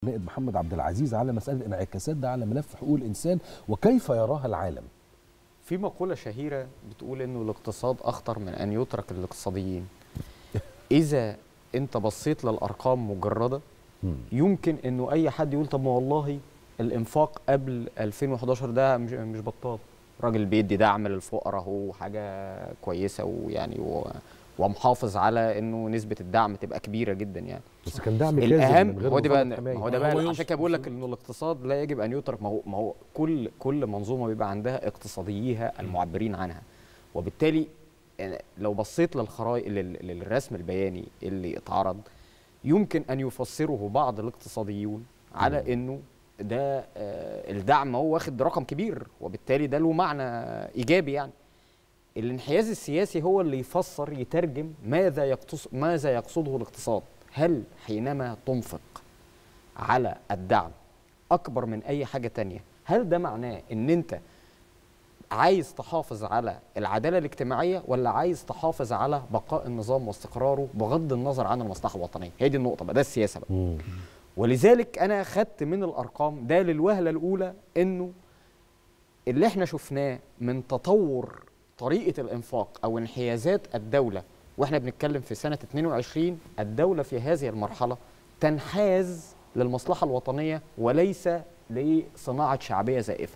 نائب محمد عبد العزيز على مساله انعكاسات ده على ملف حقوق الانسان وكيف يراها العالم في مقولة شهيرة بتقول إنه الاقتصاد أخطر من أن يترك الاقتصاديين. إذا أنت بصيت للأرقام مجردة يمكن إنه أي حد يقول طب ما والله الإنفاق قبل 2011 ده مش مش بطال. راجل بيدي دعم للفقراء هو حاجة كويسة ويعني و ومحافظ على إنه نسبة الدعم تبقى كبيرة جدا يعني. بس كان دعم كاذب الاهم من غير هو ده بقى نظام حماية. ما هو ده هو بقى يوصف عشان كده بقول لك بالظبط. انه الاقتصاد لا يجب ان يترك ما هو ما هو كل كل منظومه بيبقى عندها اقتصادييها المعبرين عنها وبالتالي يعني لو بصيت للخرائط لل- للرسم البياني اللي اتعرض يمكن ان يفسره بعض الاقتصاديون على انه ده آه، الدعم هو واخد رقم كبير وبالتالي ده له معنى ايجابي يعني الانحياز السياسي هو اللي يفسر يترجم ماذا يقتص ماذا يقصده الاقتصاد هل حينما تنفق على الدعم اكبر من اي حاجه تانية هل ده معناه ان انت عايز تحافظ على العداله الاجتماعيه ولا عايز تحافظ على بقاء النظام واستقراره بغض النظر عن المصلحه الوطنيه هي دي النقطه بقى ده السياسه بقى مم. ولذلك انا خدت من الارقام ده للوهله الاولى انه اللي احنا شفناه من تطور طريقه الانفاق او انحيازات الدوله واحنا بنتكلم في سنه 22 الدوله في هذه المرحله تنحاز للمصلحه الوطنيه وليس لصناعه شعبيه زائفه.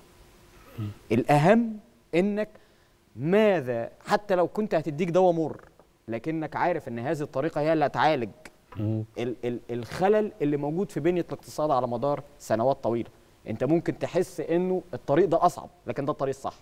الاهم انك ماذا حتى لو كنت هتديك دواء مر لكنك عارف ان هذه الطريقه هي اللي هتعالج مم. ال ال الخلل اللي موجود في بنيه الاقتصاد على مدار سنوات طويله انت ممكن تحس انه الطريق ده اصعب لكن ده الطريق الصح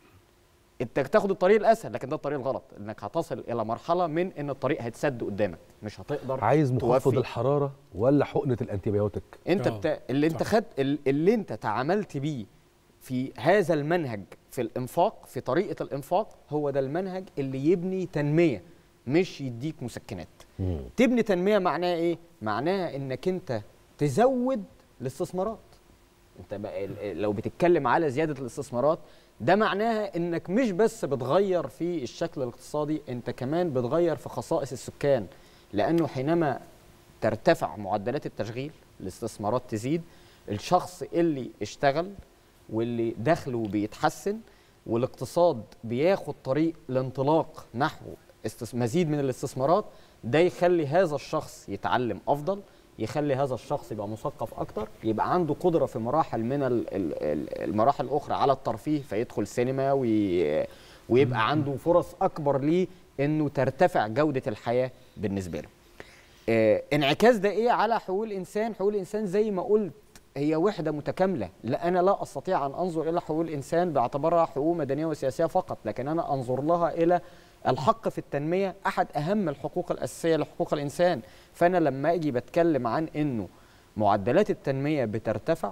انت تاخد الطريق الاسهل لكن ده الطريق الغلط انك هتصل الى مرحله من ان الطريق هيتسد قدامك مش هتقدر عايز مخفض توفي. الحراره ولا حقنه الانتيبيوتيك انت آه، بتا... اللي انت صح. خد ال- اللي انت تعاملت بيه في هذا المنهج في الانفاق في طريقه الانفاق هو ده المنهج اللي يبني تنميه مش يديك مسكنات مم. تبني تنميه معناها ايه معناها انك انت تزود الاستثمارات انت بقى ال- لو بتتكلم على زياده الاستثمارات ده معناها انك مش بس بتغير في الشكل الاقتصادي انت كمان بتغير في خصائص السكان لانه حينما ترتفع معدلات التشغيل الاستثمارات تزيد الشخص اللي اشتغل واللي دخله بيتحسن والاقتصاد بياخد طريق الانطلاق نحو استس- مزيد من الاستثمارات ده يخلي هذا الشخص يتعلم افضل يخلي هذا الشخص يبقى مثقف اكتر يبقى عنده قدره في مراحل من ال- ال- ال- المراحل الاخرى على الترفيه فيدخل سينما وي ويبقى عنده فرص اكبر ليه انه ترتفع جوده الحياه بالنسبه له آه، انعكاس ده ايه على حقوق الانسان حقوق الانسان زي ما قلت هي وحده متكامله لا انا لا استطيع ان انظر الى حقوق الانسان باعتبارها حقوق مدنيه وسياسيه فقط لكن انا انظر لها الى الحق في التنميه احد اهم الحقوق الاساسيه لحقوق الانسان فانا لما اجي بتكلم عن انه معدلات التنميه بترتفع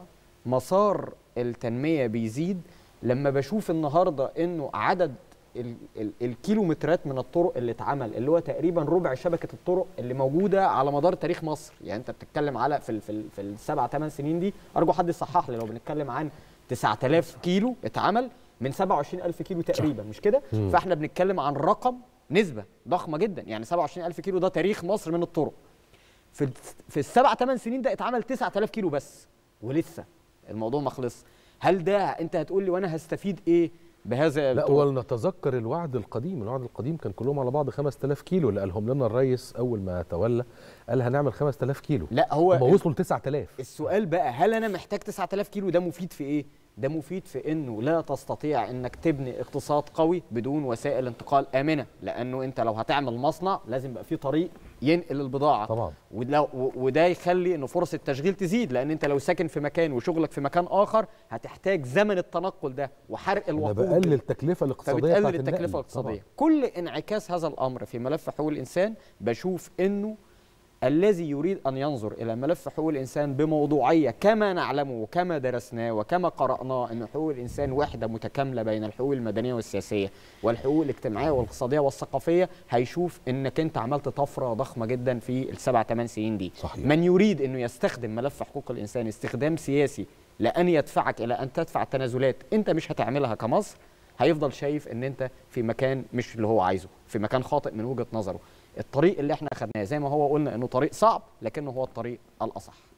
مسار التنميه بيزيد لما بشوف النهارده انه عدد ال ال الكيلومترات من الطرق اللي اتعمل اللي هو تقريبا ربع شبكه الطرق اللي موجوده على مدار تاريخ مصر يعني انت بتتكلم على في ال في, ال في السبع ثمان سنين دي ارجو حد يصحح لي لو بنتكلم عن 9000 كيلو اتعمل من 27000 كيلو تقريبا مش كده فاحنا بنتكلم عن رقم نسبه ضخمه جدا يعني 27000 كيلو ده تاريخ مصر من الطرق في ال- في السبع ثمان سنين ده اتعمل 9000 كيلو بس ولسه الموضوع ما خلص هل ده انت هتقول لي وانا هستفيد ايه بهذا لا الطرق؟ ولنتذكر الوعد القديم الوعد القديم كان كلهم على بعض 5000 كيلو اللي قالهم لنا الرئيس اول ما تولى قال هنعمل 5000 كيلو لا هو هم وصلوا ل 9000 السؤال بقى هل انا محتاج 9000 كيلو ده مفيد في ايه ده مفيد في انه لا تستطيع انك تبني اقتصاد قوي بدون وسائل انتقال امنه لانه انت لو هتعمل مصنع لازم يبقى في طريق ينقل البضاعه طبعا ولو و- وده يخلي ان فرص التشغيل تزيد لان انت لو ساكن في مكان وشغلك في مكان اخر هتحتاج زمن التنقل ده وحرق انا الوقود بقلل التكلفه الاقتصاديه فبتقلل بتاعت التكلفه النقل. الاقتصاديه كل انعكاس هذا الامر في ملف حقوق الانسان بشوف انه الذي يريد ان ينظر الى ملف حقوق الانسان بموضوعيه كما نعلمه وكما درسناه وكما قراناه ان حقوق الانسان وحده متكامله بين الحقوق المدنيه والسياسيه والحقوق الاجتماعيه والاقتصاديه والثقافيه هيشوف انك انت عملت طفره ضخمه جدا في السبع ثمان سنين دي صحيح. من يريد انه يستخدم ملف حقوق الانسان استخدام سياسي لان يدفعك الى ان تدفع تنازلات انت مش هتعملها كمصر هيفضل شايف ان انت في مكان مش اللي هو عايزه في مكان خاطئ من وجهة نظره الطريق اللي احنا اخدناه زي ما هو قلنا انه طريق صعب لكنه هو الطريق الاصح